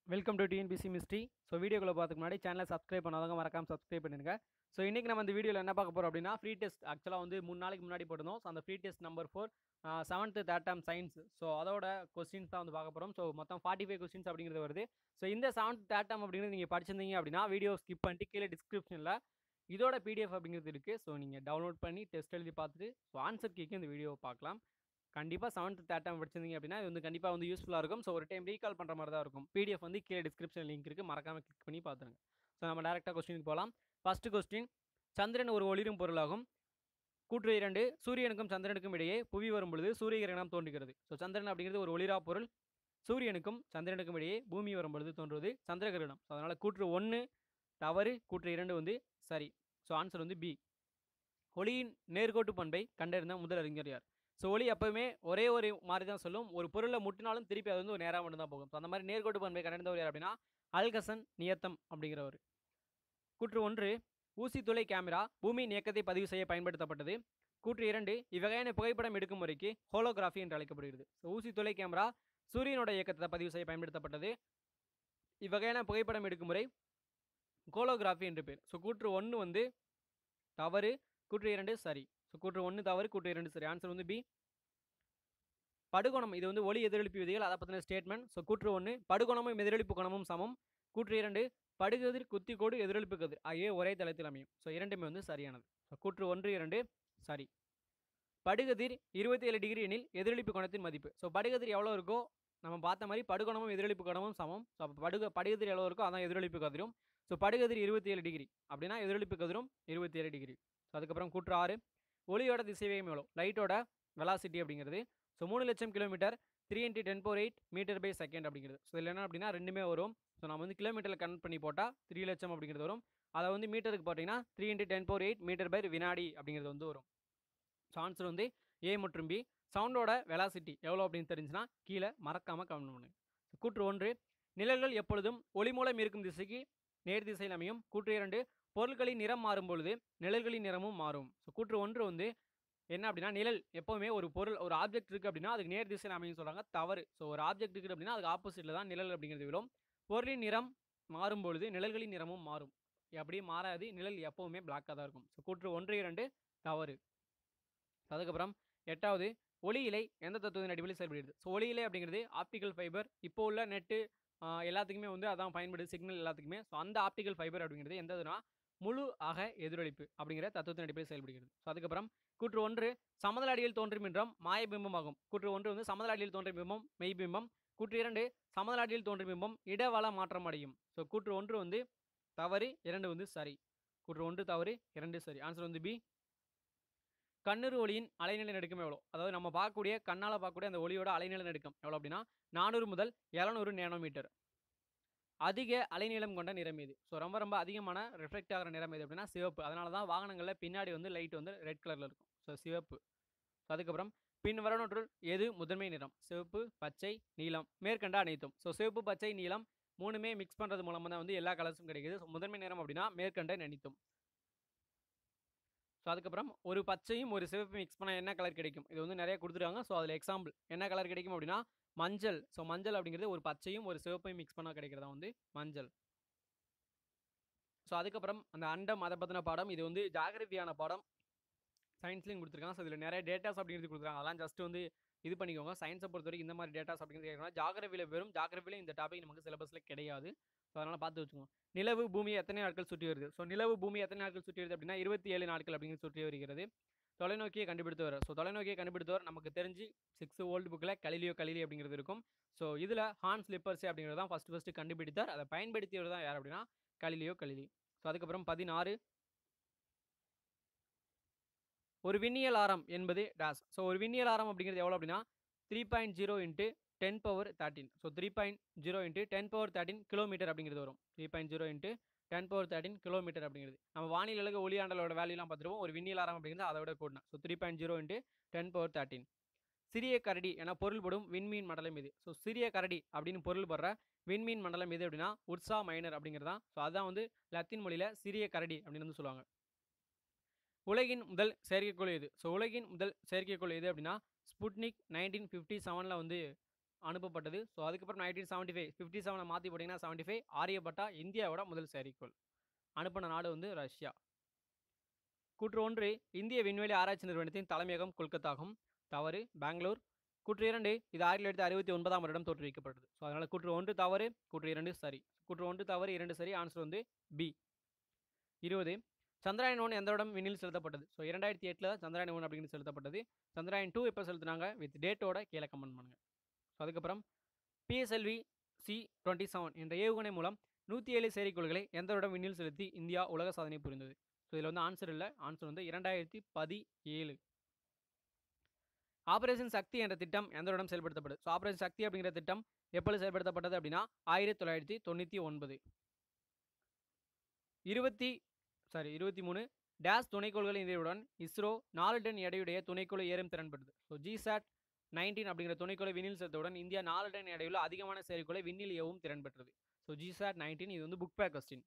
welcome to TNPC mystery so வீடியோக்குள்ள பார்த்துக்கு முன்னாடி சேனலை சப்ஸ்கிரைப் பண்ணாதவங்க மறக்காம சப்ஸ்கிரைப் பண்ணிருங்க ஸோ இன்றைக்கி நம்ம இந்த வீடியோவில் என்ன பார்க்க போகிறோம் அப்படின்னா ஃப்ரீ டெஸ்ட் ஆக்சுவலாக வந்து மூணு நாளைக்கு முன்னாடி போட்டிருந்தோம் ஸோ அந்த free test number four seventh third term science so அதோட கொஸ்டின்ஸ் தான் வந்து பார்க்க போகிறோம் ஸோ மொத்தம் ஃபார்ட்டி ஃபைவ் கொஸ்டின்ஸ் அப்படிங்கிறது வருது ஸோ இந்த செவன்த் தேர்ட் டேம் அப்படிங்கிறது நீங்கள் படிச்சிருந்தீங்க அப்படின்னா வீடியோ ஸ்கிப் பண்ணிட்டு கீழே டிஸ்கிரிப்ஷனில் இதோட பிடிஎஃப் அப்படிங்கிறது இருக்குது ஸோ நீங்கள் டவுன்லோட் பண்ணி டெஸ்ட் எழுதி பார்த்துட்டு ஸோ ஆன்சர் கீக்கு இந்த வீடியோ பார்க்கலாம் கண்டிப்பாக செவன்த் தேர்ட் டைம் படிச்சிருந்தீங்க அப்படின்னா இது வந்து கண்டிப்பாக வந்து யூஸ்ஃபுல்லாக இருக்கும் ஸோ ஒரு டைம் ரீகால் பண்ணுற மாதிரி தான் இருக்கும் பிடிஎஃப் வந்து கீழே டிஸ்கிரிப்ஷன் லிங்க் இருக்குது மறக்காமல் கிளிக் பண்ணி பார்த்துருங்க ஸோ நம்ம டேரெக்டாக கொஸ்டினுக்கு போகலாம் ஃபஸ்ட்டு கொஸ்டின் சந்திரன் ஒரு ஒளிரும் பொருளாகும் கூற்று இரண்டு சூரியனுக்கும் சந்திரனுக்கும் இடையே புவி வரும் பொழுது சூரிய கிரகணம் தோன்றுகிறது ஸோ சந்திரன் அப்படிங்கிறது ஒரு ஒளிரா பொருள் சூரியனுக்கும் சந்திரனுக்கும் இடையே பூமி வரும் பொழுது தோன்றுவது சந்திர கிரகணம் ஸோ அதனால் கூற்று ஒன்று தவறு கூற்று இரண்டு வந்து சரி ஸோ ஆன்சர் வந்து பி ஒளியின் நேர்கோட்டு பண்பை கண்டறிந்த முதல் அறிஞர் யார் ஸோ ஒளி எப்பவுமே ஒரே ஒரு மாதிரி தான் சொல்லும் ஒரு பொருளை முட்டினாலும் திருப்பி அது வந்து ஒரு நேராக மட்டும் தான் போகும் ஸோ அந்த மாதிரி நேர்கோட்டு பண்பை கண்டறிந்தவர் யார் அப்படின்னா அல்கசன் நியத்தம் அப்படிங்கிறவர் கூற்று ஒன்று ஊசி துளை கேமரா பூமியின் இயக்கத்தை பதிவு செய்ய பயன்படுத்தப்பட்டது கூற்று இரண்டு இவ்வகையான புகைப்படம் எடுக்கும் முறைக்கு ஹோலோகிராஃபி என்று அழைக்கப்படுகிறது ஸோ ஊசி துளை கேமரா சூரியனோட இயக்கத்தை பதிவு செய்ய பயன்படுத்தப்பட்டது இவ்வகையான புகைப்படம் எடுக்கும் முறை கோலோகிராஃபி என்று பேர் ஸோ கூற்று ஒன்று வந்து தவறு கூற்று இரண்டு சரி ஸோ கூற்று ஒன்று தவறு கூற்று இரண்டு சரி ஆன்சர் வந்து பி படுகோணம் இது வந்து ஒளி எதிரொலிப்பு விதிகள் அதை பற்றின ஸ்டேட்மெண்ட் ஸோ கூற்று ஒன்று படுகோணமும் எதிரொலிப்பு கோணமும் சமம் கூற்று இரண்டு படுகதிர் குத்தி கோடு எதிரொலிப்பு கதிர் ஆகிய ஒரே தளத்தில் அமையும் ஸோ இரண்டுமே வந்து சரியானது ஸோ கூற்று ஒன்று இரண்டு சரி படுகதிர் இருபத்தி ஏழு டிகிரி எனில் எதிரொலிப்பு கோணத்தின் மதிப்பு ஸோ படுகதிர் எவ்வளோ இருக்கோ நம்ம பார்த்த மாதிரி படுகோணமும் எதிரொலிப்பு கோணமும் சமம் ஸோ அப்போ படுக படுகதிர் எவ்வளோ இருக்கோ அதான் எதிரொலிப்பு கதிரும் ஸோ படுகதிர் இருபத்தி ஏழு டிகிரி அப்படின்னா எதிரொலிப்பு கதிரும் இருபத்தி ஏழு டிகிரி ஸோ அதுக்கப்புறம் கூற்று ஆறு ஒளியோட திசைவேகம் எவ்வளோ லைட்டோட வெலாசிட்டி அப்படிங்கிறது ஸோ மூணு லட்சம் kilometre three into ten four eight metre by second அப்படிங்கிறது ஸோ இதில் என்ன அப்படின்னா ரெண்டுமே வரும் ஸோ நம்ம வந்து கிலோமீட்டரில் கனெக்ட் பண்ணி போட்டால் த்ரீ லட்சம் அப்படிங்கிறது வரும் அதை வந்து மீட்டருக்கு போட்டிங்கன்னா three into ten four eight metre by வினாடி அப்படிங்கிறது வந்து வரும் ஸோ ஆன்சர் வந்து ஏ மற்றும் பி சவுண்டோட வெலாசிட்டி எவ்வளோ அப்படின்னு தெரிஞ்சுன்னா கீழே மறக்காமல் கமெண்ட் பண்ணுங்க ஸோ கூற்று ஒன்று நிழல்கள் எப்பொழுதும் ஒளி மூலம் இருக்கும் திசைக்கு நேர் திசையில் அமையும் கூற்று இரண்டு பொருட்களின் நிறம் மாறும் பொழுது நிழல்களின் நிறமும் மாறும் ஸோ கூற்று ஒன்று வந்து என்ன அப்படின்னா நிழல் எப்போவுமே ஒரு பொருள் ஒரு ஆப்ஜெக்ட் இருக்குது அப்படின்னா அதுக்கு நேர் திசையில் அமையும் சொல்கிறாங்க தவறு ஸோ ஒரு ஆப்ஜெக்ட் இருக்குது அப்படின்னா அதுக்கு ஆப்போசிட்டில் தான் நிழல் அப்படிங்கிறது விழும் பொருளின் நிறம் மாறும் பொழுது நிழல்களின் நிறமும் மாறும் அப்படியே மாறாது நிழல் எப்போவுமே பிளாக்காக தான் இருக்கும் ஸோ கூற்று ஒன்று இரண்டு தவறு அதுக்கப்புறம் எட்டாவது ஒளி இலை எந்த தத்துவத்தின் அடிப்படையில் செயல்படுகிறது ஸோ ஒளி இலை அப்படிங்கிறது ஆப்டிக்கல் ஃபைபர் இப்போ உள்ள நெட்டு எல்லாத்துக்குமே வந்து அதான் பயன்படுது சிக்னல் எல்லாத்துக்குமே ஸோ அந்த ஆப்டிக்கல் ஃபைபர் அப்படிங்கிறது எந்ததுனா முழு அக எதிரொலிப்பு அப்படிங்கிற தத்துவத்தின் அடிப்படையில் செயல்படுகிறது ஸோ அதுக்கப்புறம் கூற்று ஒன்று சமதள அடியில் தோன்றும் என்றும் மாயபிம்பம் ஆகும் கூற்று ஒன்று வந்து சமதள அடியில் தோன்றும் பிம்பம் மெய்பிம்பம் கூற்று இரண்டு சமதள அடியில் தோன்றும் பிம்பம் இடவள மாற்றம் அடையும் ஸோ கூற்று ஒன்று வந்து தவறு இரண்டு வந்து சரி கூற்று ஒன்று தவறு இரண்டு சரி ஆன்சர் வந்து பி கண்ணுறு ஒளியின் அலைநிலை நடுக்கம் எவ்வளோ அதாவது நம்ம பார்க்கக்கூடிய கண்ணால் பார்க்கக்கூடிய அந்த ஒளியோட அலைநிலை நடுக்கம் எவ்வளோ அப்படின்னா நானூறு முதல் எழுநூறு நேனோமீட்டர் அதிக அலைநீளம் கொண்ட நிறம் இது ஸோ ரொம்ப ரொம்ப அதிகமான ரிஃப்ளெக்ட் ஆகிற நிறம் எது அப்படின்னா சிவப்பு அதனால தான் வாகனங்களில் பின்னாடி வந்து லைட் வந்து ரெட் கலரில் இருக்கும் ஸோ சிவப்பு ஸோ அதுக்கப்புறம் பின் வரனொற்றுள் எது முதன்மை நிறம் சிவப்பு பச்சை நீலம் மேற்கண்ட அனைத்தும் ஸோ சிவப்பு பச்சை நீலம் மூணுமே மிக்ஸ் பண்ணுறது மூலமாக தான் வந்து எல்லா கலர்ஸும் கிடைக்குது ஸோ முதன்மை நிறம் அப்படின்னா மேற்கண்ட அனைத்தும் ஸோ அதுக்கப்புறம் ஒரு பச்சையும் ஒரு சிவப்பு மிக்ஸ் பண்ணால் என்ன கலர் கிடைக்கும் இது வந்து நிறைய கொடுத்துருக்காங்க ஸோ அதில் எக்ஸாம்பிள் என்ன கலர் கிடைக்கும் அப்படின்னா மஞ்சள் ஸோ மஞ்சள் அப்படிங்கிறது ஒரு பச்சையும் ஒரு சிவப்பையும் மிக்ஸ் பண்ணால் கிடைக்கிறதா வந்து மஞ்சள் ஸோ அதுக்கப்புறம் அந்த அண்டம் அதை பற்றின பாடம் இது வந்து ஜாகிரபியான பாடம் சயின்ஸ்லையும் கொடுத்துருக்காங்க ஸோ இதில் நிறைய டேட்டாஸ் அப்படிங்கிறது கொடுத்துருக்காங்க அதெல்லாம் ஜஸ்ட் வந்து இது பண்ணிக்கோங்க சயின்ஸை பொறுத்த வரைக்கும் இந்த மாதிரி டேட்டாஸ் அப்படிங்கிறது கேட்கணும் ஜாகிரபியில் வெறும் ஜாகிரபியில் இந்த டாபிக் நமக்கு சிலபஸில் கிடையாது ஸோ அதனால் பார்த்து வச்சுக்கோங்க நிலவு பூமியை எத்தனை நாட்கள் சுற்றி வருது ஸோ நிலவு பூமி எத்தனை நாட்கள் சுற்றி வருது அப்படின்னா இருபத்தி ஏழு நாட்கள் அப்படிங்கிறது சுற்றி வருகிறது தொலைநோக்கியை கண்டுபிடித்தவர் ஸோ தொலைநோக்கியை கண்டுபிடித்தவர் நமக்கு தெரிஞ்சு சிக்ஸ் ஓல்டு புக்கில் கலிலியோ கலிலி அப்படிங்கிறது இருக்கும் ஸோ இதில் ஹான்ஸ் லிப்பர்ஸி அப்படிங்கிறது தான் ஃபஸ்ட்டு ஃபஸ்ட்டு கண்டுபிடித்தார் அதை பயன்படுத்தியவர் தான் யார் அப்படின்னா கலிலியோ கலிலி ஸோ அதுக்கப்புறம் பதினாறு ஒரு விண்ணியல் ஆரம் என்பது டேஸ் ஸோ ஒரு விண்ணியல் ஆரம் அப்படிங்கிறது எவ்வளோ அப்படின்னா three point zero into ten power thirteen so three point zero into ten power thirteen kilometre அப்படிங்கிறது வரும் three point zero into ten power thirteen kilometre அப்படிங்கிறது நம்ம வானிலைக்கு ஒளியாண்டலோட வேல்யூலாம் பார்த்துருவோம் ஒரு விண்ணியல் ஆரம் அப்படிங்கிறது அதை விட கூடணும் so three point zero into ten power thirteen சிறிய கரடி என பொருள்படும் விண்மீன் மண்டலம் இது ஸோ சிறிய கரடி அப்படின்னு பொருள்படுற விண்மீன் மண்டலம் எது அப்படின்னா உட்சா மைனர் அப்படிங்கிறது தான் ஸோ அதுதான் வந்து லத்தீன் மொழியில் சிறிய கரடி அப்படின்னு வந்து சொல்லுவாங்க உலகின் முதல் செயற்கைக்கோள் எது ஸோ உலகின் முதல் செயற்கைக்கோள் எது அப்படின்னா ஸ்புட்னிக் நைன்டீன் ஃபிஃப்டி செவனில் வந்து அனுப்பப்பட்டது ஸோ அதுக்கப்புறம் நைன்டீன் செவன்ட்டி ஃபைவ் ஃபிஃப்டி செவனை மாற்றி போட்டிங்கன்னா செவன்ட்டி ஃபைவ் ஆரியப்பட்டா இந்தியாவோட முதல் செயற்கைக்கோள் அனுப்பின நாடு வந்து ரஷ்யா கூற்று ஒன்று இந்திய விண்வெளி ஆராய்ச்சி நிறுவனத்தின் தலைமையகம் கொல்கத்தாகும் தவறு பெங்களூர் கூற்று இரண்டு இது ஆயிரத்தி தொள்ளாயிரத்தி அறுபத்தி ஒன்பதாம் வருடம் தோற்றுவிக்கப்பட்டது ஸோ அதனால் கூற்று ஒன்று தவறு கூற்று இரண்டு சரி கூற்று ஒன்று தவறு இரண்டு சரி ஆன்சர் வந்து பி இருபது சந்திராயன் ஒன் எந்த இடம் விண்ணில் செலுத்தப்பட்டது ஸோ இரண்டாயிரத்தி எட்டில் சந்திராயன் ஒன் அப்படின்னு செலுத்தப்பட்டது சந்திராயன் டூ எப்போ செலுத்தினாங்க வித் டேட்டோட கீழே கமெண்ட் பண்ணுங்க ஸோ அதுக்கப்புறம் பிஎஸ்எல்வி சி டுவெண்ட்டி செவன் என்ற ஏவுகணை மூலம் நூற்றி ஏழு செயற்கைக்கோள்களை எந்த இடம் விண்ணில் செலுத்தி இந்தியா உலக சாதனை புரிந்தது ஸோ இதில் வந்து ஆன்சர் இல்லை ஆன்சர் வந்து இரண்டாயிரத்தி பதிஏழு ஆபரேஷன் சக்தி என்ற திட்டம் எந்த இடம் செயல்படுத்தப்படுது ஸோ ஆபரேஷன் சக்தி அப்படிங்கிற திட்டம் எப்பொழுது செயல்படுத்தப்பட்டது அப்படின்னா ஆயிரத்தி தொள்ளாயிரத்தி தொண்ணூற்றி ஒன்பது இருபத்தி சாரி இருபத்தி மூணு டேஸ் துணைக்கோள்களின் உதவியுடன் இஸ்ரோ நாலு டன் எடையுடைய துணைக்கோளை ஏறும் திறன் பெற்றது ஸோ ஜிசாட் நைன்டீன் அப்படிங்கிற துணைக்கோளை விண்ணில் செலுத்தவுடன் இந்தியா நாலு டன் எடையுள்ள அதிகமான செயற்கோளை விண்ணில் ஏவும் திறன் பெற்றது ஸோ ஜிசாட் நைன்டீன் இது வந்து புக் பேக் கொஸ்டின்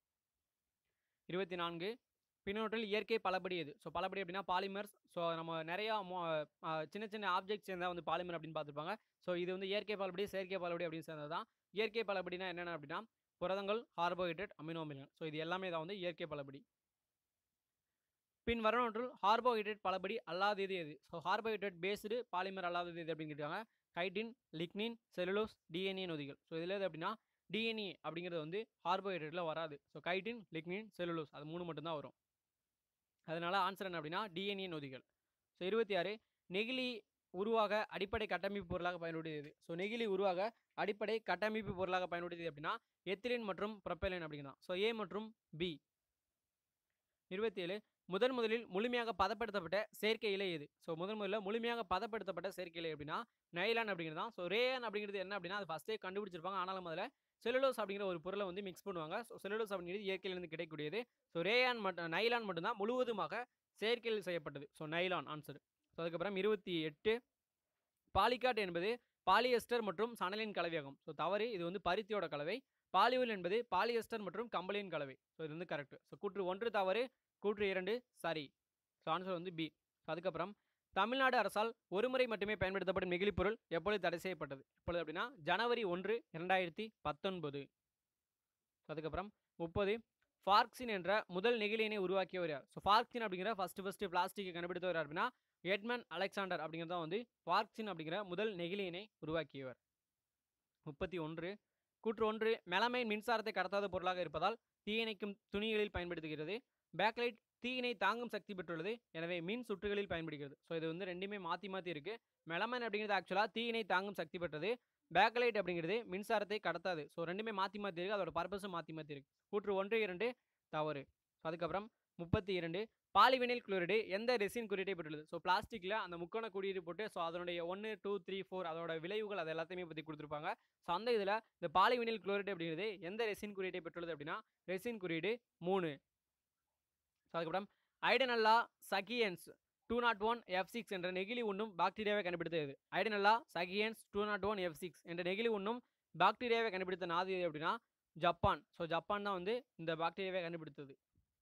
இருபத்தி நான்கு பின்னோட்டில் இயற்கை பலபடி எது ஸோ பலபடி அப்படின்னா பாலிமர்ஸ் ஸோ நம்ம நிறையா மோ- ஆ, சின்ன சின்ன ஆப்ஜெக்ட்ஸ் சேர்ந்தா வந்து பாலிமர் அப்படின்னு பார்த்துருப்பாங்க ஸோ இது வந்து இயற்கை பலபடி செயற்கை பலபடி அப்படின்னு சேர்ந்தது தான் இயற்கை பலபடினா என்னென்ன அப்படின்னா புரதங்கள் கார்போஹைட்ரேட் அமினோ அமிலங்கள் ஸோ இது எல்லாமே தான் வந்து இயற்கை பலபடி பின் வரலாற்றில் கார்போஹைட்ரேட் பலபடி அல்லாதது எது ஸோ கார்போஹைட்ரேட் பேஸ்டு பாலிமர் அல்லாதது எது அப்படின்னு கேட்டாங்க கைட்டின் லிக்னின் செலுலோஸ் டிஎன்ஏ நொதிகள் ஸோ இதில் எது அப்படின்னா டிஎன்ஏ அப்படிங்கிறது வந்து கார்போஹைட்ரேட்டில் வராது ஸோ கைட்டின் லிக்னின் செலுலோஸ் அது மூணு மட்டும்தான் வரும் அதனால ஆன்சர் என்ன அப்படின்னா டிஎன்ஏ நொதிகள் ஸோ இருபத்தி ஆறு நெகிழி உருவாக அடிப்படை கட்டமைப்பு பொருளாக பயன்படுத்தியது ஸோ நெகிழி உருவாக அடிப்படை கட்டமைப்பு பொருளாக பயன்படுத்தியது அப்படின்னா எத்திலின் மற்றும் ப்ரொப்பைலின் அப்படிங்கிறதான் ஸோ ஏ மற்றும் பி இருபத்தி ஏழு முதன் முதலில் முழுமையாக பதப்படுத்தப்பட்ட செயற்கை இலை எது ஸோ முதன் முதல்ல முழுமையாக பதப்படுத்தப்பட்ட செயற்கை இலை அப்படின்னா நைலான் அப்படிங்கிறது தான் ஸோ ரேயான் அப்படிங்கிறது என்ன அப்படின்னா அது ஃபஸ்ட்டே கண்டுபிடிச்சிருப்பாங்க ஆனாலும் அதில் செலுலோஸ் அப்படிங்கிற ஒரு பொருளை வந்து மிக்ஸ் பண்ணுவாங்க ஸோ செலுலோஸ் அப்படிங்கிறது இயற்கையிலிருந்து கிடைக்கக்கூடியது ஸோ ரேயான் மட்டும் நைலான் மட்டும்தான் முழுவதுமாக செயற்கையில் செய்யப்பட்டது ஸோ நைலான் ஆன்சர் ஸோ அதுக்கப்புறம் இருபத்தி எட்டு பாலிகாட் என்பது பாலியஸ்டர் மற்றும் சணலின் கலவையாகும் ஸோ தவறு இது வந்து பருத்தியோட கலவை பாலிவுல் என்பது பாலியஸ்டர் மற்றும் கம்பளியின் கலவை ஸோ இது வந்து கரெக்ட் ஸோ கூற்று ஒன்று தவறு கூற்று இரண்டு சரி ஸோ ஆன்சர் வந்து பி அதுக்கப்புறம் தமிழ்நாடு அரசால் ஒருமுறை மட்டுமே பயன்படுத்தப்படும் நெகிழிப் பொருள் எப்பொழுது தடை செய்யப்பட்டது எப்பொழுது அப்படின்னா ஜனவரி ஒன்று இரண்டாயிரத்தி பத்தொன்பது அதுக்கப்புறம் முப்பது ஃபார்க்சின் என்ற முதல் நெகிழியினை உருவாக்கியவர் யார் ஸோ ஃபார்க்சின் அப்படிங்கிற ஃபஸ்ட்டு ஃபஸ்ட்டு பிளாஸ்டிக்கை கண்டுபிடித்தவர் யார் அப்படின்னா எட்மன் அலெக்சாண்டர் அப்படிங்கிறது தான் வந்து ஃபார்க்சின் அப்படிங்கிற முதல் நெகிழியினை உருவாக்கியவர் முப்பத்தி ஒன்று கூற்று ஒன்று மெலமைன் மின்சாரத்தை கடத்தாத பொருளாக இருப்பதால் தீயணைக்கும் துணிகளில் பயன்படுத்துகிறது பேக்லைட் தீயினை தாங்கும் சக்தி பெற்றுள்ளது எனவே மின் சுற்றுகளில் பயன்படுகிறது ஸோ இது வந்து ரெண்டுமே மாற்றி மாற்றி இருக்குது மெலமைன் அப்படிங்கிறது ஆக்சுவலாக தீயினை தாங்கும் சக்தி பெற்றது பேக்லைட் அப்படிங்கிறது மின்சாரத்தை கடத்தாது ஸோ ரெண்டுமே மாற்றி மாற்றி இருக்குது அதோட பர்பஸும் மாற்றி மாற்றி இருக்குது கூற்று ஒன்று இரண்டு தவறு So, அதுக்கப்புறம் முப்பத்தி இரண்டு பாலிவினைல் குளோரைடு எந்த ரெசின் குறியீட்டை பெற்றுள்ளது ஸோ பிளாஸ்டிக்கில் அந்த முக்கோண குறியீடு போட்டு ஸோ அதனுடைய ஒன்று டூ த்ரீ ஃபோர் அதோட விளைவுகள் அது எல்லாத்தையுமே பற்றி கொடுத்துருப்பாங்க ஸோ அந்த இதில் இந்த பாலிவினைல் குளோரைடு அப்படிங்கிறது எந்த ரெசின் குறியீட்டை பெற்றுள்ளது அப்படின்னா ரெசின் குறியீடு மூணு So, அதுக்கப்புறம் Ideonella sakaiensis two not one F six என்ற நெகிழி உண்ணும் பாக்டீரியாவை கண்டுபிடித்தது Ideonella sakaiensis two not one F six என்ற நெகிழி உண்ணும் பாக்டீரியாவை கண்டுபிடித்த நாடு எது அப்படின்னா ஜப்பான் ஸோ ஜப்பான் தான் வந்து இந்த பாக்டீரியாவை கண்டுபிடித்தது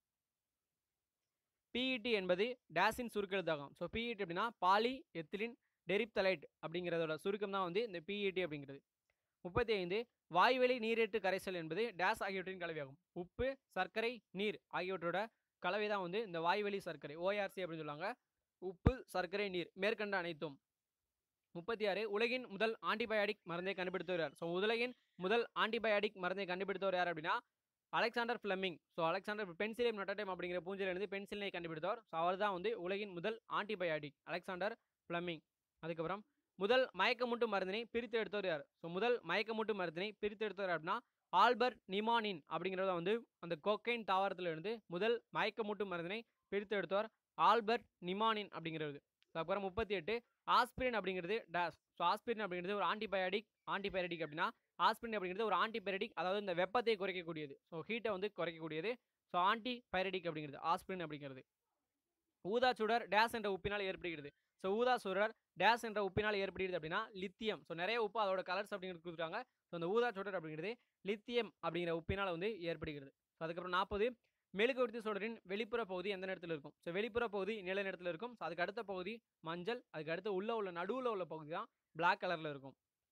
பிஇடி என்பது டேஸின் சுருக்கெழுத்தாகும் ஸோ பிஇடி அப்படின்னா பாலி எத்திலின் டெரிப்தலைட் அப்படிங்கிறதோட சுருக்கம் தான் வந்து இந்த பிஇடி அப்படிங்கிறது முப்பத்தி ஐந்து வாய்வெளி நீரேற்று கரைசல் என்பது டேஸ் ஆகியவற்றின் கலவையாகும் உப்பு சர்க்கரை நீர் ஆகியவற்றோட கலவை தான் வந்து இந்த வாய்வெளி சர்க்கரை ஓஆர்சி அப்படின்னு சொல்லுவாங்க உப்பு சர்க்கரை நீர் மேற்கண்ட அனைத்தும் முப்பத்தி ஆறு உலகின் முதல் ஆன்டிபயாட்டிக் மருந்தை கண்டுபிடித்தவர் யார் ஸோ உலகின் முதல் ஆன்டிபயாட்டிக் மருந்தை கண்டுபிடித்தவர் யார் அப்படின்னா Alexander Fleming so Alexander penicillium notatum அப்படிங்கிற பூஞ்சையிலிருந்து பென்சிலினை கண்டுபிடித்தவர் ஸோ அவர் தான் வந்து உலகின் முதல் ஆன்டிபயாட்டிக் அலெக்சாண்டர் ஃப்ளெமிங் அதுக்கப்புறம் முதல் மயக்கமூட்டு மருந்தினை பிரித்து எடுத்தவர் யார் ஸோ முதல் மயக்கமூட்டு மருந்தினை பிரித்து எடுத்தவர் அப்படின்னா ஆல்பர்ட் நிமானின் அப்படிங்கிறத வந்து அந்த கொக்கைன் தாவரத்தில் இருந்து முதல் மயக்கமூட்டு மருந்தினை பிரித்து எடுத்தவர் ஆல்பர்ட் நிமானின் அப்படிங்கிறது அப்புறம் முப்பத்தி எட்டு ஆஸ்பிரின் அப்படிங்கிறது டேஸ் ஸோ ஆஸ்பிரின் அப்படிங்கிறது ஒரு ஆன்டிபயாட்டிக் ஆன்டிபயாட்டிக் அப்படின்னா ஆஸ்பிரின் அப்படிங்கிறது ஒரு ஆன்டிபயாட்டிக் அதாவது இந்த வெப்பத்தை குறைக்கக்கூடியது ஸோ ஹீட்டை வந்து குறைக்கக்கூடியது ஸோ ஆன்டிபயாட்டிக் அப்படிங்கிறது ஆஸ்பிரின் அப்படிங்கிறது ஊதா சுடர் டேஸ் என்ற உப்பினால் ஏற்படுகிறது ஸோ ஊதா சுடர் டேஸ் என்ற உப்பினால் ஏற்படுகிறது அப்படின்னா லித்தியம் ஸோ நிறைய உப்பு அதோட கலர்ஸ் அப்படிங்கிறது கொடுத்துருக்காங்க ஸோ அந்த ஊதா சுடர் அப்படிங்கிறது லித்தியம் அப்படிங்கிற உப்பினால் வந்து ஏற்படுகிறது ஸோ அதுக்கப்புறம் நாற்பது மெழுகுவர்த்தி சுடரின் வெளிப்புற பகுதி எந்த நேரத்தில் இருக்கும் ஸோ வெளிப்புற பகுதி நில நேரத்தில் இருக்கும் ஸோ அதுக்கு அடுத்த பகுதி மஞ்சள் அதுக்கு அடுத்து உள்ள உள்ள நடுவில் உள்ள பகுதி தான் பிளாக் கலரில் இருக்கும்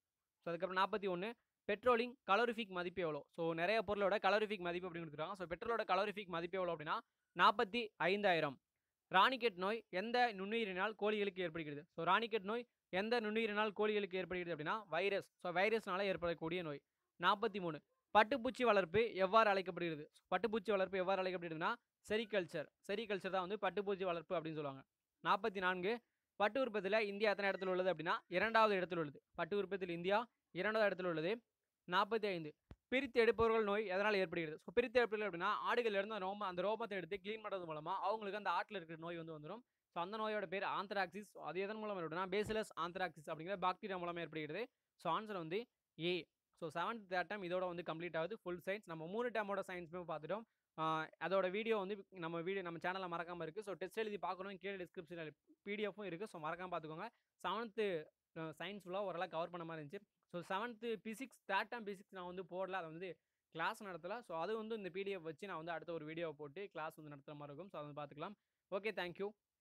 ஸோ அதுக்கப்புறம் நாற்பத்தி ஒன்று பெட்ரோலிங் கலோரிஃபிக் மதிப்பு எவ்வளோ ஸோ நிறைய பொருளோட கலோரிஃபிக் மதிப்பு அப்படின்னு கொடுத்துருக்காங்க ஸோ பெட்ரோலோட கலோரிஃபிக் மதிப்பு எவ்வளோ அப்படின்னா நாற்பத்தி ஐந்தாயிரம் ராணிக்கெட் நோய் எந்த நுண்ணுயிரினால் கோழிகளுக்கு ஏற்படுகிறது ஸோ ராணிக்கெட் நோய் எந்த நுண்ணுயிரினால் கோழிகளுக்கு ஏற்படுகிறது அப்படின்னா வைரஸ் ஸோ வைரஸ்னால ஏற்படக்கூடிய நோய் நாற்பத்தி மூணு பட்டுப்பூச்சி வளர்ப்பு எவ்வாறு அழைக்கப்படுகிறது பட்டுப்பூச்சி வளர்ப்பு எவ்வாறு அழைக்கப்படுகிறதுனா செரிகல்ச்சர் செரிகல்ச்சர் தான் வந்து பட்டுப்பூச்சி வளர்ப்பு அப்படின்னு சொல்லுவாங்க நாற்பத்தி நான்கு பட்டு உற்பத்தியில் இந்தியா எத்தனை இடத்துல உள்ளது அப்படின்னா இரண்டாவது இடத்துல உள்ளது பட்டு உற்பத்தியில் இந்தியா இரண்டாவது இடத்துல உள்ளது நாற்பத்தி ஐந்து பிரித்து எடுப்பவர்கள் நோய் எதனால் ஏற்படுகிறது ஸோ பிரித்து எடுப்பவர்கள் அப்படின்னா ஆடுகள் இருந்து அந்த ரோம அந்த ரோமத்தை எடுத்து க்ளீன் பண்ணுறது மூலமாக அவங்களுக்கு அந்த ஆட்டில் இருக்கிற நோய் வந்து வந்துடும் ஸோ அந்த நோயோட பேர் ஆந்த்ராக்சிஸ் அது எதன் மூலம் ஏற்படுனா பேசிலஸ் ஆந்த்ராக்சிஸ் அப்படிங்கிற பாக்டீரியா மூலமாக ஏற்படுகிறது ஸோ ஆன்சர் வந்து A so seventh third time இதோட வந்து கம்ப்ளீட் ஆகுது ஃபுல் சயின்ஸ் நம்ம மூணு டைமோட சயின்ஸுமே பார்த்துட்டோம் ஆஹ் அதோட வீடியோ வந்து நம்ம வீடியோ நம்ம சேனலில் மறக்காமல் இருக்குது ஸோ டெஸ்ட் எழுதி பார்க்கணும் கீழே டிஸ்கிரிப்ஷனில் பிடிஎஃப்பும் இருக்குது ஸோ மறக்காமல் பார்த்துக்கோங்க செவன்த்து சயின்ஸ் ஃபுல்லாக ஓரளவு கவர் பண்ண மாதிரி இருந்துச்சு so seventh physics third time physics நான் வந்து போடல அதை வந்து கிளாஸ் நடத்தல ஸோ அது வந்து இந்த பிடிஎஃப் வச்சு நான் வந்து அடுத்த ஒரு வீடியோ போட்டு கிளாஸ் வந்து நடத்துகிற மாதிரி இருக்கும் ஸோ அதை வந்து பார்த்துக்கலாம் ஓகே தேங்க்யூ